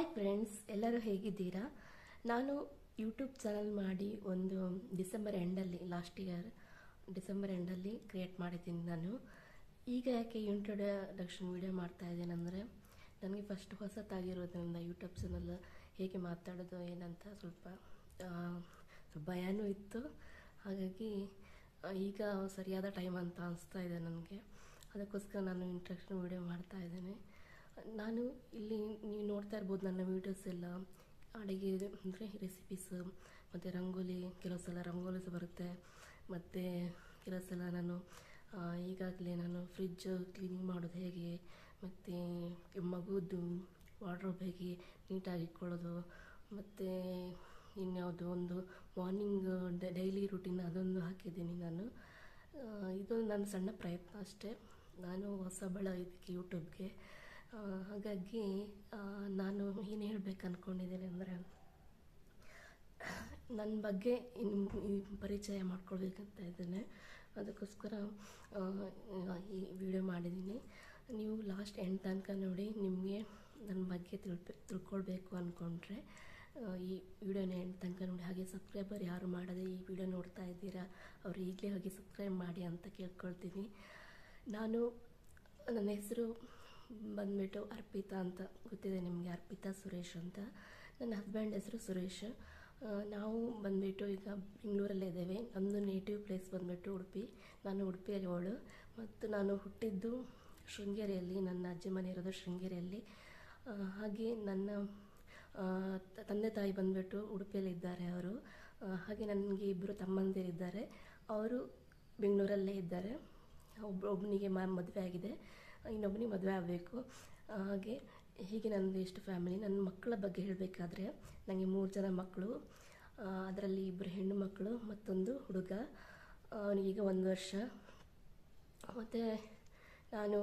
friends ಎಲ್ಲರೂ ಹೇಗಿದ್ದೀರಾ ನಾನು ಯೂಟ್ಯೂಬ್ ಚಾನಲ್ ಮಾಡಿ ಒಂದು ಡಿಸೆಂಬರ್ ಎಂಡಲ್ಲಿ ಲಾಸ್ಟ್ ಇಯರ್ ಡಿಸೆಂಬರ್ ಎಂಡಲ್ಲಿ ಕ್ರಿಯೇಟ್ ಮಾಡಿದ್ದೀನಿ ನಾನು ಈಗ ಯಾಕೆ ಇಂಟ್ರೊಡಕ್ಷನ್ ವಿಡಿಯೋ ಮಾಡ್ತಾ ಇದ್ದೇನೆ ಅಂದರೆ ನನಗೆ ಫಸ್ಟ್ ಹೊಸತಾಗಿರೋದ್ರಿಂದ ಯೂಟ್ಯೂಬ್ ಚಾನಲ್ ಹೇಗೆ ಮಾತಾಡೋದು ಏನಂತ ಸ್ವಲ್ಪ ಆ, ಸ್ವಲ್ಪ ಭಯನೂ ಇತ್ತು ಹಾಗಾಗಿ ಆ, ಈಗ ಸರಿಯಾದ ಟೈಮ್ ಅಂತ ಅನಿಸ್ತಾ ಇದೆ ನನಗೆ ಅದಕ್ಕೋಸ್ಕರ ನಾನು ಇಂಟ್ರಡಕ್ಷನ್ ವಿಡಿಯೋ ಮಾಡ್ತಾ ಇದ್ದೇನೆ ನಾನು ಇಲ್ಲಿ ನೀವು ನೋಡ್ತಾ ಇರ್ಬೋದು ನನ್ನ ವೀಡಿಯೋಸ್ ಎಲ್ಲ ಅಡುಗೆ ಅಂದರೆ ರೆಸಿಪೀಸ್ ಮತ್ತು ರಂಗೋಲಿ ಕೆಲವು ಸಲ ರಂಗೋಲಿ ಸಹ ಬರುತ್ತೆ ಮತ್ತು ಕೆಲವು ಸಲ ನಾನು ಈಗಾಗಲೇ ನಾನು ಫ್ರಿಜ್ ಕ್ಲೀನಿಂಗ್ ಮಾಡೋದು ಹೇಗೆ ಮತ್ತು ಮಗುದು ವಾರ್ಡ್ರೋಬ್ ಹೇಗೆ ನೀಟಾಗಿ ಇಟ್ಕೊಳ್ಳೋದು ಮತ್ತು ಇನ್ಯಾವುದು ಒಂದು ಮಾರ್ನಿಂಗ್ ಡೈಲಿ ರುಟೀನ್ ಅದೊಂದು ಹಾಕಿದ್ದೀನಿ ನಾನು ಆ, ಇದೊಂದು ನನ್ನ ಸಣ್ಣ ಪ್ರಯತ್ನ ಅಷ್ಟೇ ನಾನು ಹೊಸ ಬಳ ಇದಕ್ಕೆ ಯೂಟ್ಯೂಬ್ಗೆ ಆ, ಹಾಗಾಗಿ ಆ, ನಾನು ಏನು ಹೇಳಬೇಕು ಅಂದ್ಕೊಂಡಿದ್ದೇನೆ ಅಂದರೆ ನನ್ನ ಬಗ್ಗೆ ಇನ್ನು ಈ ಪರಿಚಯ ಮಾಡ್ಕೊಳ್ಬೇಕಂತ ಇದ್ದೇನೆ ಅದಕ್ಕೋಸ್ಕರ ಆ, ಈ ವಿಡಿಯೋ ಮಾಡಿದ್ದೀನಿ ನೀವು ಲಾಸ್ಟ್ ಎಂಡ್ ತನಕ ನೋಡಿ ನಿಮಗೆ ನನ್ನ ಬಗ್ಗೆ ತಿಳ್ಬೆ ತಿಳ್ಕೊಳ್ಬೇಕು ಅಂದ್ಕೊಂಡ್ರೆ ಈ ವಿಡಿಯೋನ ಎಂಡ್ ತನಕ ನೋಡಿ ಹಾಗೆ ಸಬ್ಸ್ಕ್ರೈಬರ್ ಯಾರು ಮಾಡದೆ ಈ ವಿಡಿಯೋ ನೋಡ್ತಾ ಇದ್ದೀರಾ ಅವರು ಈಗಲೇ ಹೋಗಿ ಸಬ್ಸ್ಕ್ರೈಬ್ ಮಾಡಿ ಅಂತ ಕೇಳ್ಕೊಳ್ತೀನಿ ನಾನು ನನ್ನ ಹೆಸರು ಬಂದ್ಬಿಟ್ಟು ಅರ್ಪಿತಾ ಅಂತ ಗೊತ್ತಿದೆ ನಿಮಗೆ ಅರ್ಪಿತಾ ಸುರೇಶ್ ಅಂತ ನನ್ನ ಹಸ್ಬೆಂಡ್ ಹೆಸರು ಸುರೇಶ್ ಆ, ನಾವು ಬಂದ್ಬಿಟ್ಟು ಈಗ ಬೆಂಗಳೂರಲ್ಲೇ ಇದ್ದೇವೆ ನಮ್ಮದು ನೇಟಿವ್ ಪ್ಲೇಸ್ ಬಂದ್ಬಿಟ್ಟು ಉಡುಪಿ ನಾನು ಉಡುಪಿಯಲ್ಲಿ ಅವಳು ಮತ್ತು ನಾನು ಹುಟ್ಟಿದ್ದು ಶೃಂಗೇರಿಯಲ್ಲಿ ನನ್ನ ಅಜ್ಜಿ ಮನೆ ಇರೋದು ಶೃಂಗೇರಿಯಲ್ಲಿ ಆ, ಹಾಗೆ ನನ್ನ ಆ, ತ- ತಂದೆ ತಾಯಿ ಬಂದ್ಬಿಟ್ಟು ಉಡುಪಿಯಲ್ಲಿ ಇದ್ದಾರೆ ಅವರು ಆ, ಹಾಗೆ ನನಗೆ ಇಬ್ಬರು ತಮ್ಮಂದಿರಿದ್ದಾರೆ ಅವರು ಬೆಂಗಳೂರಲ್ಲೇ ಇದ್ದಾರೆ ಒಬ್ಬ ಒಬ್ಬನಿಗೆ ಮ ಮದುವೆ ಆಗಿದೆ ಇನ್ನೊಬ್ಬನಿಗೆ ಮದುವೆ ಆಗಬೇಕು ಹಾಗೆ ಹೀಗೆ ನನ್ನದು ಎಷ್ಟು ಫ್ಯಾಮಿಲಿ ನನ್ನ ಮಕ್ಕಳ ಬಗ್ಗೆ ಹೇಳಬೇಕಾದ್ರೆ ನನಗೆ ಮೂರು ಜನ ಮಕ್ಕಳು ಅದರಲ್ಲಿ ಇಬ್ಬರು ಹೆಣ್ಣು ಮಕ್ಕಳು ಮತ್ತೊಂದು ಹುಡುಗ ಅವನಿಗೀಗ ಒಂದು ವರ್ಷ ಮತ್ತು ನಾನು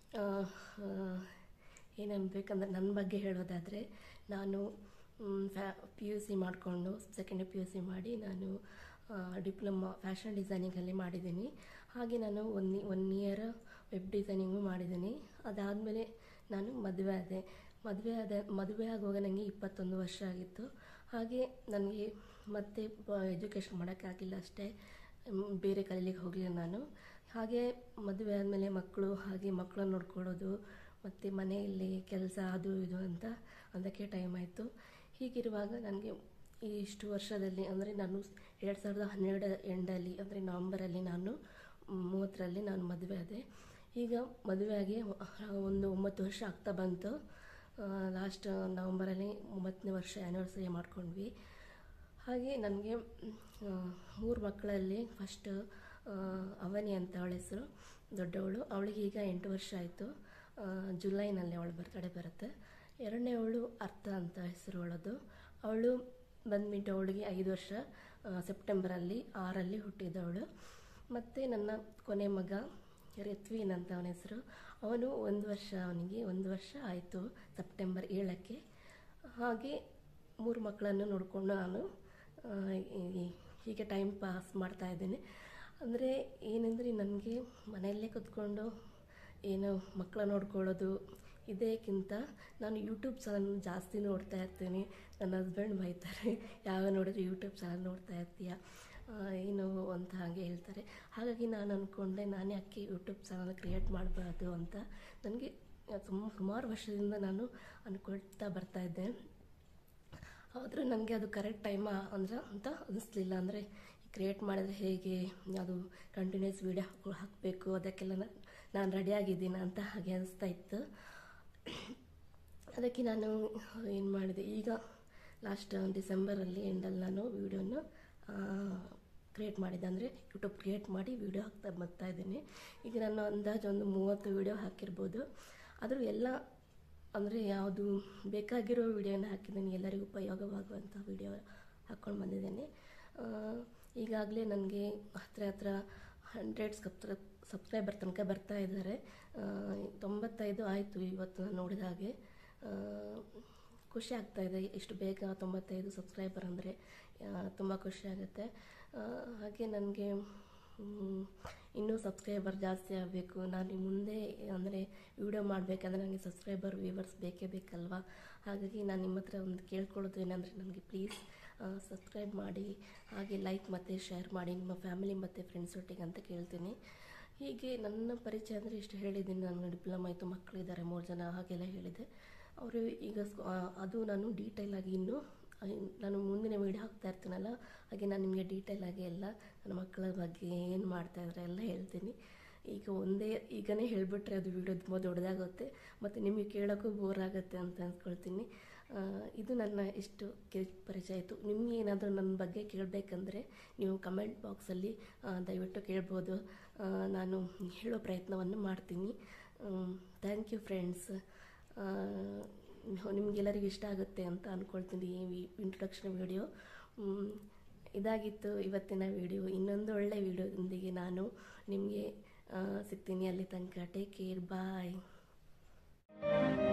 ಏನು ಅನ್ಬೇಕಂದ್ರೆ ನನ್ನ ಬಗ್ಗೆ ಹೇಳೋದಾದರೆ ನಾನು ಫ್ಯಾ ಪಿ ಯು ಸಿ ಮಾಡಿಕೊಂಡು ಸೆಕೆಂಡ್ ಪಿ ಯು ಸಿ ಮಾಡಿ ನಾನು ಡಿಪ್ಲೊಮಾ ಫ್ಯಾಷನ್ ಡಿಸೈನಿಂಗಲ್ಲಿ ಮಾಡಿದ್ದೀನಿ ಹಾಗೆ ನಾನು one one year web designing ಮಾಡಿದ್ದೀನಿ ಅದಾದಮೇಲೆ ನಾನು ಮದುವೆ ಆದೆ ಮದುವೆ ಆದ ಮದುವೆ ಆಗುವಾಗ ನನಗೆ ಇಪ್ಪತ್ತೊಂದು ವರ್ಷ ಆಗಿತ್ತು ಹಾಗೆ ನನಗೆ ಮತ್ತೆ ಎಜುಕೇಷನ್ ಮಾಡೋಕ್ಕಾಗಲಿಲ್ಲ ಅಷ್ಟೇ ಮ್, ಬೇರೆ ಕಲೀಲಿಕ್ಕೆ ಹೋಗಲಿಲ್ಲ ನಾನು ಹಾಗೆ ಮದುವೆ ಆದಮೇಲೆ ಮಕ್ಕಳು ಹಾಗೆ ಮಕ್ಕಳನ್ನ ನೋಡ್ಕೊಳ್ಳೋದು ಮತ್ತು ಮನೆಯಲ್ಲಿ ಕೆಲಸ ಅದು ಇದು ಅಂತ ಅದಕ್ಕೆ ಟೈಮ್ ಆಯಿತು ಹೀಗಿರುವಾಗ ನನಗೆ ಈ ಇಷ್ಟು ವರ್ಷದಲ್ಲಿ ಅಂದರೆ ನಾನು ಎರಡು ಸಾವಿರದ ಹನ್ನೆರಡು ಎಂಡಲ್ಲಿ ಅಂದರೆ ನವಂಬರಲ್ಲಿ ನಾನು ಮೂವತ್ತರಲ್ಲಿ ನಾನು ಮದುವೆ ಆದೆ ಈಗ ಮದುವೆಯಾಗಿ ಒಂದು ಒಂಬತ್ತು ವರ್ಷ ಆಗ್ತಾ ಬಂತು ಲಾಸ್ಟ್ ನವಂಬರಲ್ಲಿ ಒಂಬತ್ತನೇ ವರ್ಷ ಆ್ಯನಿವರ್ಸರಿ ಮಾಡ್ಕೊಂಡ್ವಿ ಹಾಗೆ ನನಗೆ ಮೂರು ಮಕ್ಕಳಲ್ಲಿ ಫಸ್ಟ್ ಅವನಿ ಅಂತ ಅವಳ ಹೆಸರು ದೊಡ್ಡವಳು ಅವಳಿಗೆ ಈಗ ಎಂಟು ವರ್ಷ ಆಯಿತು ಜುಲೈನಲ್ಲಿ ಅವಳು ಬರ್ತಡೆ ಬರುತ್ತೆ ಎರಡನೇ ಅವಳು ಅರ್ಥ ಅಂತ ಹೆಸರು ಅವಳದು ಅವಳು ಬಂದ್ಬಿಟ್ಟು ಅವಳಿಗೆ ಐದು ವರ್ಷ ಆ, ಸೆಪ್ಟೆಂಬರಲ್ಲಿ ಆರಲ್ಲಿ ಹುಟ್ಟಿದವಳು ಮತ್ತು ನನ್ನ ಕೊನೆ ಮಗ ರೆತ್ವೀನ್ ಅಂತ ಅವನ ಹೆಸರು ಅವನು ಒಂದು ವರ್ಷ ಅವನಿಗೆ ಒಂದು ವರ್ಷ ಆಯಿತು ಸೆಪ್ಟೆಂಬರ್ ಏಳಕ್ಕೆ ಹಾಗೆ ಮೂರು ಮಕ್ಕಳನ್ನು ನೋಡಿಕೊಂಡು ನಾನು ಆ, ಈ- ಹೀಗೆ ಟೈಮ್ ಪಾಸ್ ಮಾಡ್ತಾ ಇದ್ದೇನೆ ಅಂದರೆ ಏನಂದರೆ ನನಗೆ ಮನೆಯಲ್ಲೇ ಕೂತ್ಕೊಂಡು ಏನು ಮಕ್ಕಳ ನೋಡ್ಕೊಳ್ಳೋದು ಇದಕ್ಕಿಂತ ನಾನು ಯೂಟ್ಯೂಬ್ ಚಾನಲ್ ಜಾಸ್ತಿ ನೋಡ್ತಾ ಇರ್ತೀನಿ ನನ್ನ ಹಸ್ಬೆಂಡ್ ಬೈತಾರೆ ಯಾವ ನೋಡಿದ್ರೆ ಯೂಟ್ಯೂಬ್ ಚಾನಲ್ ನೋಡ್ತಾ ಇರ್ತೀಯ ಆ, ಏನು ಅಂತ ಹಾಗೆ ಹೇಳ್ತಾರೆ ಹಾಗಾಗಿ ನಾನು ಅಂದ್ಕೊಂಡೆ ನಾನು ಯಾಕೆ ಯೂಟ್ಯೂಬ್ ಚಾನಲ್ ಕ್ರಿಯೇಟ್ ಮಾಡಬಾರ್ದು ಅಂತ ನನಗೆ ತುಂಬ ಸುಮಾರು ವರ್ಷದಿಂದ ನಾನು ಅಂದ್ಕೊಳ್ತಾ ಬರ್ತಾ ಇದ್ದೆ ಆದರೂ ನನಗೆ ಅದು ಕರೆಕ್ಟ್ ಟೈಮ್ ಅಂದ್ರೆ ಅಂತ ಅನಿಸ್ಲಿಲ್ಲ ಅಂದರೆ ಕ್ರಿಯೇಟ್ ಮಾಡಿದ್ರೆ ಹೇಗೆ ಅದು ಕಂಟಿನ್ಯೂಸ್ ವೀಡಿಯೋ ಹಾಕೊ ಹಾಕಬೇಕು ಅದಕ್ಕೆಲ್ಲ ನಾ- ನಾನು ರೆಡಿಯಾಗಿದ್ದೀನಿ ಅಂತ ಹಾಗೆ ಅನಿಸ್ತಾ ಇತ್ತು ಅದಕ್ಕೆ ನಾನು ಏನು ಮಾಡಿದೆ ಈಗ ಲಾಸ್ಟ್ ಡಿಸೆಂಬರಲ್ಲಿ ಎಂಡಲ್ಲಿ ನಾನು ವೀಡಿಯೋನ ಕ್ರಿಯೇಟ್ ಮಾಡಿದ್ದೆ ಅಂದರೆ ಯೂಟ್ಯೂಬ್ ಕ್ರಿಯೇಟ್ ಮಾಡಿ ವೀಡಿಯೋ ಹಾಕ್ತಾ ಬರ್ತಾ ಇದ್ದೀನಿ ಈಗ ನಾನು ಅಂದಾಜು ಒಂದು ಮೂವತ್ತು ವೀಡಿಯೋ ಹಾಕಿರ್ಬೋದು ಆದರೂ ಎಲ್ಲ ಅಂದರೆ ಯಾವುದು ಬೇಕಾಗಿರೋ ವಿಡಿಯೋನ ಹಾಕಿದ್ದೀನಿ ಎಲ್ಲರಿಗೂ ಉಪಯೋಗವಾಗುವಂಥ ವಿಡಿಯೋ ಹಾಕ್ಕೊಂಡು ಬಂದಿದ್ದೇನೆ ಈಗಾಗಲೇ ನನಗೆ ಹತ್ರ ಹತ್ರ ಹಂಡ್ರೆಡ್ ಸಬ್ಸ್ಕ್ರೈ ಸಬ್ಸ್ಕ್ರೈಬರ್ ತನಕ ಬರ್ತಾ ಇದ್ದಾರೆ ಆ, ತೊಂಬತ್ತೈದು ಆಯಿತು ಇವತ್ತು ನಾನು ನೋಡಿದ ಹಾಗೆ ಆ, ಖುಷಿ ಆಗ್ತಾ ಇದೆ ಇಷ್ಟು ಬೇಗ ತೊಂಬತ್ತೈದು ಸಬ್ಸ್ಕ್ರೈಬರ್ ಅಂದರೆ ತುಂಬ ಖುಷಿ ಆಗುತ್ತೆ ಆ, ಹಾಗೆ ನನಗೆ ಹ್ಮ್, ಇನ್ನೂ ಸಬ್ಸ್ಕ್ರೈಬರ್ ಜಾಸ್ತಿ ಆಗಬೇಕು ನಾನು ಮುಂದೆ ಅಂದರೆ ವಿಡಿಯೋ ಮಾಡಬೇಕಂದ್ರೆ ನನಗೆ ಸಬ್ಸ್ಕ್ರೈಬರ್ ವ್ಯೂವರ್ಸ್ ಬೇಕೇ ಬೇಕಲ್ವಾ ಹಾಗಾಗಿ ನಾನು ನಿಮ್ಮ ಹತ್ರ ಒಂದು ಕೇಳ್ಕೊಳ್ಳೋದು ಏನಂದರೆ ನನಗೆ ಪ್ಲೀಸ್ ಸಬ್ಸ್ಕ್ರೈಬ್ ಮಾಡಿ ಹಾಗೆ ಲೈಕ್ ಮತ್ತು ಶೇರ್ ಮಾಡಿ ನಿಮ್ಮ ಫ್ಯಾಮಿಲಿ ಮತ್ತು ಫ್ರೆಂಡ್ಸ್ ಒಟ್ಟಿಗೆ ಅಂತ ಕೇಳ್ತೀನಿ ಹೀಗೆ ನನ್ನ ಪರಿಚಯ ಅಂದರೆ ಇಷ್ಟು ಹೇಳಿದ್ದೀನಿ ನನಗೆ ಡಿಪ್ಲೊಮಾ ಆಯಿತು ಮಕ್ಕಳಿದ್ದಾರೆ ಮೂರು ಜನ ಹಾಗೆಲ್ಲ ಹೇಳಿದೆ ಅವರು ಈಗ ಸ್ಕೂ- ಆ, ಅದು ನಾನು ಡೀಟೇಲ್ ಆಗಿ ಇನ್ನೂ ಆ, ನಾನು ಮುಂದಿನ ವೀಡಿಯೋ ಹಾಕ್ತಾ ಇರ್ತೀನಲ್ಲ ಹಾಗೆ ನಾನು ನಿಮಗೆ ಡೀಟೇಲ್ ಆಗಿ ಎಲ್ಲ ನನ್ನ ಮಕ್ಕಳ ಬಗ್ಗೆ ಏನು ಮಾಡ್ತಾಯಿದ್ರೆ ಎಲ್ಲ ಹೇಳ್ತೀನಿ ಈಗ ಒಂದೇ ಈಗನೇ ಹೇಳಿಬಿಟ್ರೆ ಅದು ವಿಡಿಯೋ ತುಂಬ ದೊಡ್ಡದಾಗುತ್ತೆ ಮತ್ತು ನಿಮಗೆ ಕೇಳೋಕ್ಕೂ ಬೋರ್ ಆಗುತ್ತೆ ಅಂತ ಅಂದ್ಕೊಳ್ತೀನಿ ಆ, ಇದು ನನ್ನ ಇಷ್ಟು ಕೆ ಪರಿಚಯ ಆಯಿತು ನಿಮಗೆ ಏನಾದರೂ ನನ್ನ ಬಗ್ಗೆ ಕೇಳಬೇಕಂದ್ರೆ ನೀವು ಕಮೆಂಟ್ ಬಾಕ್ಸಲ್ಲಿ ದಯವಿಟ್ಟು ಕೇಳ್ಬೋದು ಆ, ನಾನು ಹೇಳೋ ಪ್ರಯತ್ನವನ್ನು ಮಾಡ್ತೀನಿ ಥ್ಯಾಂಕ್ ಯು ಫ್ರೆಂಡ್ಸ್ ನಿಮಗೆಲ್ಲರಿಗೂ ಇಷ್ಟ ಆಗುತ್ತೆ ಅಂತ ಅಂದ್ಕೊಳ್ತೀನಿ ಈ ಇಂಟ್ರೊಡಕ್ಷನ್ ವಿಡಿಯೋ ಇದಾಗಿತ್ತು ಇವತ್ತಿನ ವಿಡಿಯೋ ಇನ್ನೊಂದು ಒಳ್ಳೆ ವಿಡಿಯೋದೊಂದಿಗೆ ನಾನು ನಿಮಗೆ ಸಿಗ್ತೀನಿ ಅಲ್ಲಿ ತನಕ ಟೇಕ್ ಕೇರ್ ಬಾಯ್